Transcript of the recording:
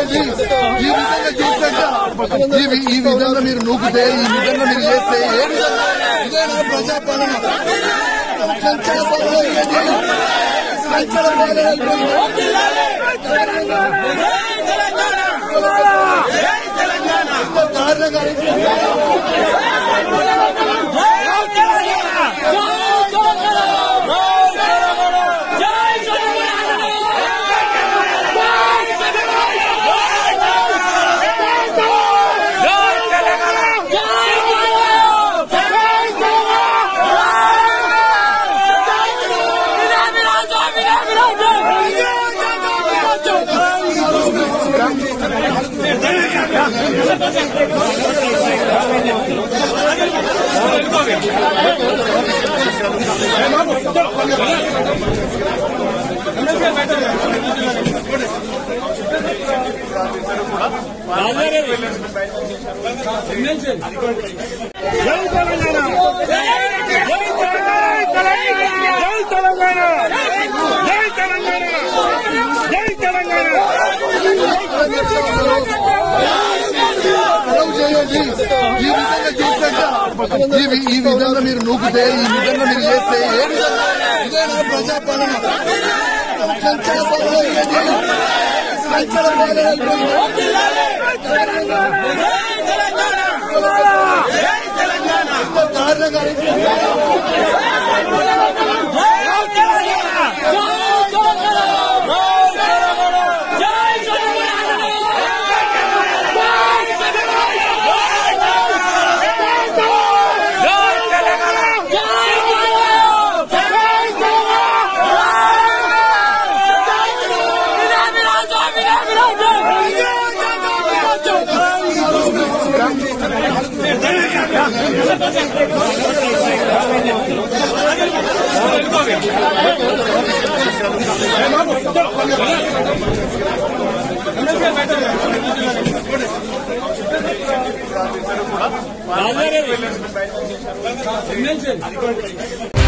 చేయండి ఈ విధంగా చేసినట్ట ఈ వి- ఈ విధంగా మీరు నూకితే ఈ విధంగా మీరు చేస్తే ఏ విధంగా ఇదేనా ప్రజాపాలన సంచల పాలన ఇదేనా? సంచల పాలన అయిపోయింది. ఇంత దారుణంగా జై తెలంగాణ జై తెలంగాణ జై తెలంగాణ జై తెలంగాణ జై తెలంగాణ అలౌ చేయండి ఈ విధంగా చేసినట్ట ఈ వి- ఈ విధంగా మీరు నూకితే ఈ విధంగా మీరు చేస్తే ఏ విధంగా ఇదేనా ప్రజాపాలన సంచల పాలన ఇదేనా? సంచల పాలన అయిపోయింది. ఇంత దారుణంగా రాజారెడ్డి